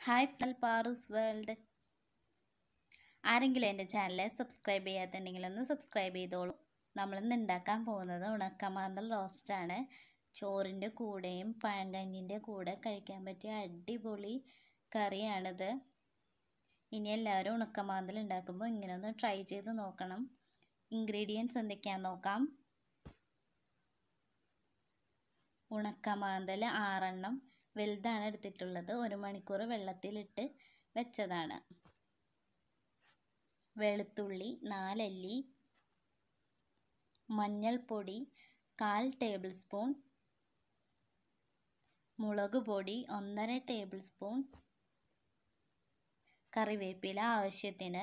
hi ഫ്രൽ പാറൂസ് world ആരെങ്കിലും എൻ്റെ channel subscribe ചെയ്യാത്തുണ്ടെങ്കിൽ ഒന്ന് സബ്സ്ക്രൈബ് ചെയ്തോളൂ നമ്മളിന്ന് ഉണ്ടാക്കാൻ പോകുന്നത് ഉണക്കമാന്തൽ റോസ്റ്റാണ് ചോറിൻ്റെ കൂടെയും പഴങ്കഞ്ഞിൻ്റെ കൂടെ കഴിക്കാൻ പറ്റിയ അടിപൊളി കറിയാണിത് ഇനി എല്ലാവരും ഉണക്കമാന്തൽ ഉണ്ടാക്കുമ്പോൾ ഇങ്ങനെ ഒന്ന് ട്രൈ ചെയ്ത് നോക്കണം ഇൻഗ്രീഡിയൻസ് എന്തൊക്കെയാണെന്ന് നോക്കാം ഉണക്കമാന്തൽ ആറെണ്ണം വലുതാണ് എടുത്തിട്ടുള്ളത് ഒരു മണിക്കൂർ വെള്ളത്തിലിട്ട് വെച്ചതാണ് വെളുത്തുള്ളി നാലല്ലി മഞ്ഞൾപ്പൊടി കാൽ ടേബിൾ സ്പൂൺ മുളക് പൊടി ഒന്നര ടേബിൾ സ്പൂൺ കറിവേപ്പില ആവശ്യത്തിന്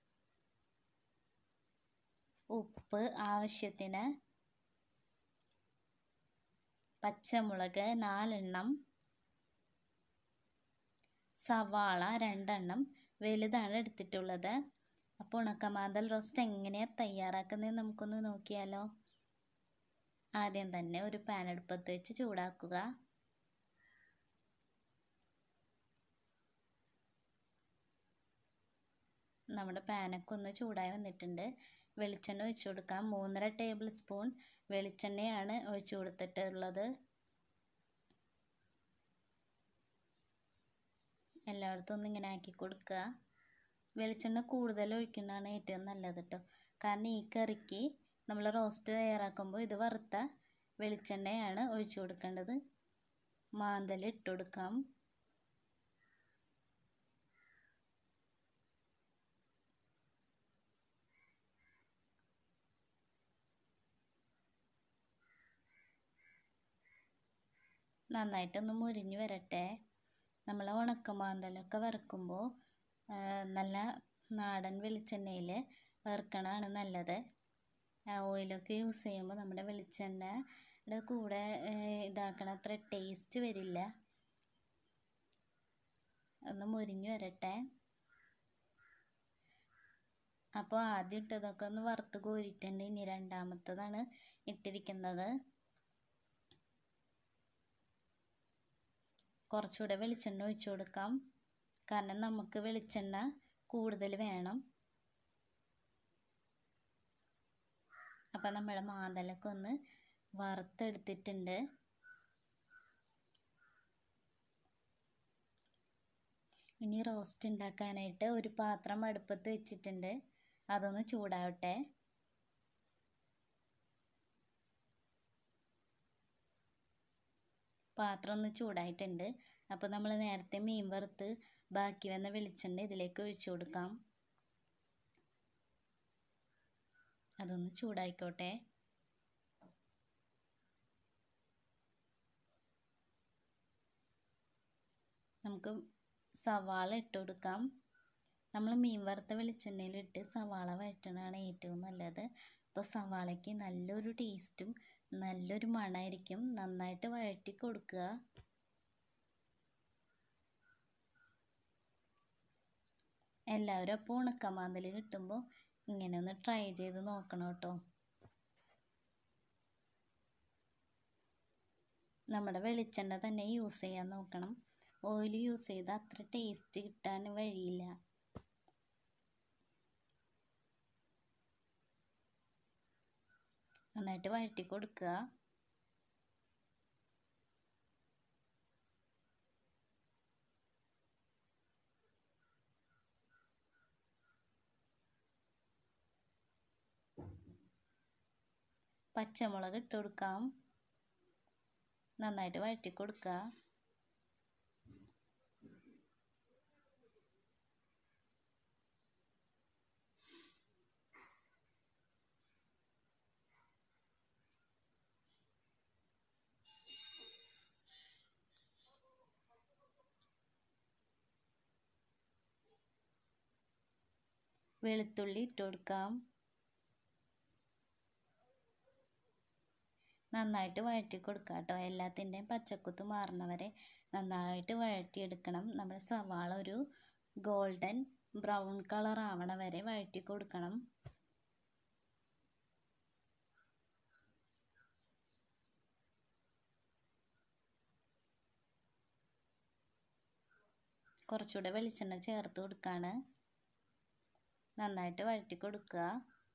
ഉപ്പ് ആവശ്യത്തിന് പച്ചമുളക് നാലെണ്ണം സവാള രണ്ടെണ്ണം വലുതാണ് എടുത്തിട്ടുള്ളത് അപ്പോൾ ഉണക്കമാന്തൽ റോസ്റ്റ് എങ്ങനെയാണ് തയ്യാറാക്കുന്നത് നമുക്കൊന്ന് നോക്കിയാലോ ആദ്യം തന്നെ ഒരു പാൻ അടുപ്പത്ത് വെച്ച് ചൂടാക്കുക നമ്മുടെ പാനൊക്കെ ഒന്ന് ചൂടായി വന്നിട്ടുണ്ട് വെളിച്ചെണ്ണ ഒഴിച്ചു കൊടുക്കാം മൂന്നര ടേബിൾ സ്പൂൺ വെളിച്ചെണ്ണയാണ് ഒഴിച്ചു കൊടുത്തിട്ടുള്ളത് എല്ലായിടത്തും ഒന്ന് ഇങ്ങനെ ആക്കി കൊടുക്കുക വെളിച്ചെണ്ണ കൂടുതൽ ഒഴിക്കുന്നതാണ് ഏറ്റവും നല്ലത് കേട്ടോ കാരണം ഈ കറിക്ക് നമ്മൾ റോസ്റ്റ് തയ്യാറാക്കുമ്പോൾ ഇത് വറുത്ത വെളിച്ചെണ്ണയാണ് ഒഴിച്ചു കൊടുക്കേണ്ടത് മാന്തൽ ഇട്ട് കൊടുക്കാം നന്നായിട്ടൊന്ന് മുരിഞ്ഞ് വരട്ടെ നമ്മൾ ഉണക്കമാന്തലൊക്കെ വറുക്കുമ്പോൾ നല്ല നാടൻ വെളിച്ചെണ്ണയിൽ വറുക്കണതാണ് നല്ലത് ഓയിലൊക്കെ യൂസ് ചെയ്യുമ്പോൾ നമ്മുടെ വെളിച്ചെണ്ണയുടെ കൂടെ ഇതാക്കണ അത്ര ടേസ്റ്റ് വരില്ല ഒന്ന് മുരിഞ്ഞ് വരട്ടെ അപ്പോൾ ആദ്യം ഇട്ടതൊക്കെ ഒന്ന് വറുത്ത് കോരിയിട്ടുണ്ട് ഇനി രണ്ടാമത്തതാണ് ഇട്ടിരിക്കുന്നത് കുറച്ചുകൂടെ വെളിച്ചെണ്ണ ഒഴിച്ചു കൊടുക്കാം കാരണം നമുക്ക് വെളിച്ചെണ്ണ കൂടുതൽ വേണം അപ്പം നമ്മുടെ മാന്തലൊക്കെ ഒന്ന് വറുത്തെടുത്തിട്ടുണ്ട് ഇനി റോസ്റ്റ് ഉണ്ടാക്കാനായിട്ട് ഒരു പാത്രം അടുപ്പത്ത് വെച്ചിട്ടുണ്ട് അതൊന്ന് ചൂടാവട്ടെ പാത്രം ഒന്ന് ചൂടായിട്ടുണ്ട് അപ്പോൾ നമ്മൾ നേരത്തെ മീൻ വറുത്ത് ബാക്കി വന്ന വെളിച്ചെണ്ണ ഇതിലേക്ക് ഒഴിച്ചു കൊടുക്കാം അതൊന്ന് ചൂടായിക്കോട്ടെ നമുക്ക് സവാള ഇട്ട് കൊടുക്കാം നമ്മൾ മീൻ വറുത്ത വെളിച്ചെണ്ണയിലിട്ട് സവാള വഴറ്റണതാണ് ഏറ്റവും നല്ലത് അപ്പോൾ സവാളയ്ക്ക് നല്ലൊരു ടേസ്റ്റും നല്ലൊരു മണമായിരിക്കും നന്നായിട്ട് വഴറ്റി കൊടുക്കുക എല്ലാവരും അപ്പോൾ ഉണക്കമാന്തൽ കിട്ടുമ്പോൾ ഇങ്ങനെ ഒന്ന് ട്രൈ ചെയ്ത് നോക്കണം കേട്ടോ നമ്മുടെ വെളിച്ചെണ്ണ തന്നെ യൂസ് ചെയ്യാൻ നോക്കണം ഓയിൽ യൂസ് ചെയ്താൽ അത്ര ടേസ്റ്റ് കിട്ടാൻ വഴിയില്ല നന്നായിട്ട് വഴറ്റി കൊടുക്കുക പച്ചമുളക് ഇട്ട് കൊടുക്കാം നന്നായിട്ട് വഴറ്റി കൊടുക്കുക വെളുത്തുള്ളി ഇട്ട് കൊടുക്കാം നന്നായിട്ട് വഴറ്റി കൊടുക്കുക കേട്ടോ എല്ലാത്തിൻ്റെയും പച്ചക്കുത്ത് മാറണവരെ നന്നായിട്ട് വഴറ്റിയെടുക്കണം നമ്മുടെ സവാള ഒരു ഗോൾഡൻ ബ്രൗൺ കളർ ആവണ വരെ വഴറ്റി കൊടുക്കണം കുറച്ചുകൂടെ വെളിച്ചെണ്ണ ചേർത്ത് കൊടുക്കുകയാണ് നന്നായിട്ട് വഴറ്റി കൊടുക്കുക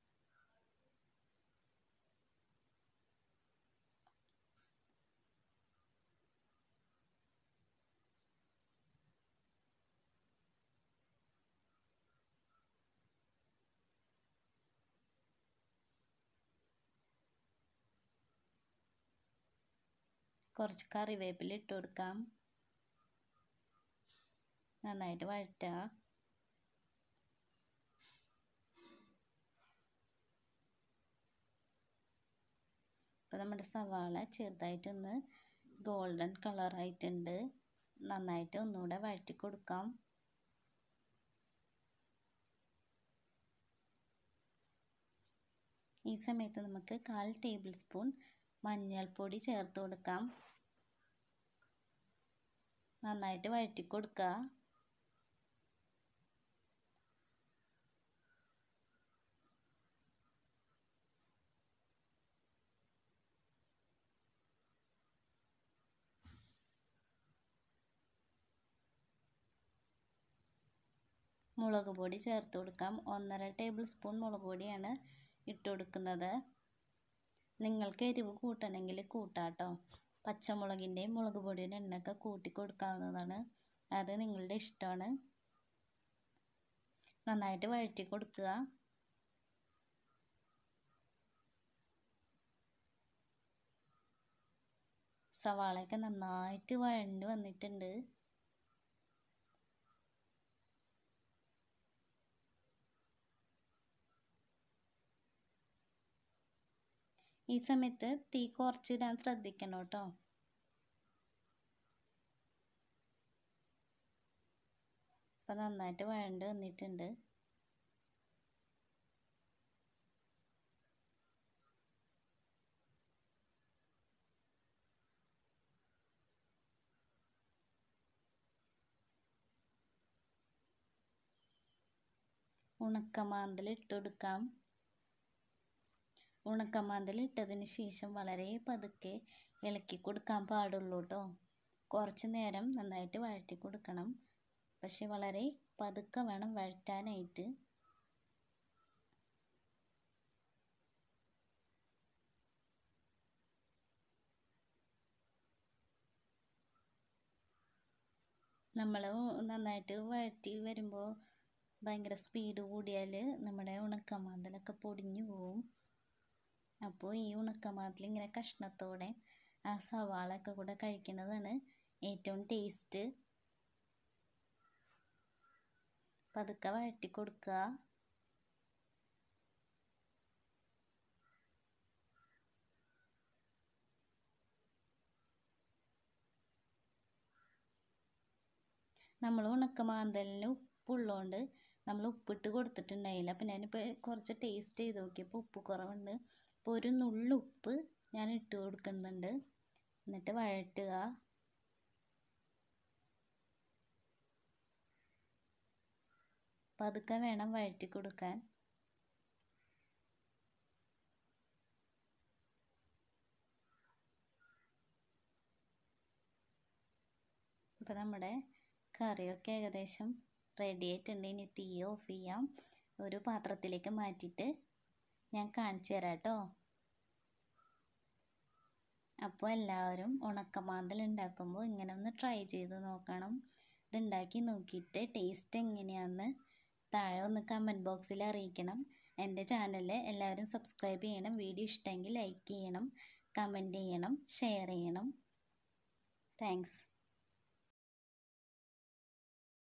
കുറച്ച് കറിവേപ്പില ഇട്ട് കൊടുക്കാം നന്നായിട്ട് വഴറ്റുക ഇപ്പോൾ നമ്മുടെ സവാള ചെറുതായിട്ടൊന്ന് ഗോൾഡൻ കളറായിട്ടുണ്ട് നന്നായിട്ട് ഒന്നുകൂടെ വഴറ്റി കൊടുക്കാം ഈ സമയത്ത് നമുക്ക് കാൽ ടേബിൾ സ്പൂൺ മഞ്ഞൾപ്പൊടി ചേർത്ത് കൊടുക്കാം നന്നായിട്ട് വഴറ്റി കൊടുക്കുക മുളക് പൊടി ചേർത്ത് കൊടുക്കാം ഒന്നര ടേബിൾ സ്പൂൺ മുളക് പൊടിയാണ് ഇട്ട് കൊടുക്കുന്നത് നിങ്ങൾക്ക് എരിവ് കൂട്ടണമെങ്കിൽ കൂട്ടാട്ടോ പച്ചമുളകിൻ്റെയും മുളക് പൊടിയുടെ എണ്ണയൊക്കെ കൂട്ടി കൊടുക്കാവുന്നതാണ് അത് നിങ്ങളുടെ ഇഷ്ടമാണ് നന്നായിട്ട് വഴറ്റി കൊടുക്കുക സവാളയൊക്കെ നന്നായിട്ട് വഴണ്ട് വന്നിട്ടുണ്ട് ഈ സമയത്ത് തീ കുറച്ചിടാൻ ശ്രദ്ധിക്കണം കേട്ടോ അപ്പം നന്നായിട്ട് വഴണ്ട് വന്നിട്ടുണ്ട് ഉണക്കമാന്തൽ ഇട്ട് കൊടുക്കാം ഉണക്കമാന്തൽ ഇട്ടതിന് ശേഷം വളരെ പതുക്കെ ഇളക്കി കൊടുക്കാൻ പാടുള്ളൂ കേട്ടോ കുറച്ച് നേരം നന്നായിട്ട് വഴറ്റി കൊടുക്കണം പക്ഷെ വളരെ പതുക്കെ വേണം വഴറ്റാനായിട്ട് നമ്മൾ നന്നായിട്ട് വഴറ്റി വരുമ്പോൾ ഭയങ്കര സ്പീഡ് കൂടിയാൽ നമ്മുടെ ഉണക്കമാന്തലൊക്കെ പൊടിഞ്ഞു പോവും അപ്പോൾ ഈ ഉണക്കമാന്തൽ ഇങ്ങനെ കഷ്ണത്തോടെ ആ സവാള ഒക്കെ കൂടെ കഴിക്കുന്നതാണ് ഏറ്റവും ടേസ്റ്റ് പതുക്കെ വഴറ്റി കൊടുക്കുക നമ്മൾ ഉണക്കമാന്തലിന് ഉപ്പുള്ളതുകൊണ്ട് നമ്മൾ ഉപ്പിട്ട് കൊടുത്തിട്ടുണ്ടായില്ല അപ്പം ഞാനിപ്പോൾ കുറച്ച് ടേസ്റ്റ് ചെയ്ത് നോക്കിയപ്പോൾ ഉപ്പ് കുറവുണ്ട് അപ്പോൾ ഒരു നുള്ളു ഉപ്പ് ഞാൻ ഇട്ട് കൊടുക്കുന്നുണ്ട് എന്നിട്ട് വഴറ്റുക പതുക്കെ വേണം വഴറ്റി കൊടുക്കാൻ ഇപ്പോൾ നമ്മുടെ കറിയൊക്കെ ഏകദേശം റെഡി ആയിട്ടുണ്ട് ഇനി തീ ഓഫ് ചെയ്യാം ഒരു പാത്രത്തിലേക്ക് മാറ്റിയിട്ട് ഞാൻ കാണിച്ചു തരാം കേട്ടോ അപ്പോൾ എല്ലാവരും ഉണക്കമാന്തൽ ഉണ്ടാക്കുമ്പോൾ ഇങ്ങനെ ഒന്ന് ട്രൈ ചെയ്ത് നോക്കണം ഇതുണ്ടാക്കി നോക്കിയിട്ട് ടേസ്റ്റ് എങ്ങനെയാണെന്ന് താഴെ ഒന്ന് കമൻറ്റ് ബോക്സിൽ അറിയിക്കണം എൻ്റെ ചാനൽ എല്ലാവരും സബ്സ്ക്രൈബ് ചെയ്യണം വീഡിയോ ഇഷ്ടമെങ്കിൽ ലൈക്ക് ചെയ്യണം കമൻറ്റ് ചെയ്യണം ഷെയർ ചെയ്യണം താങ്ക്സ്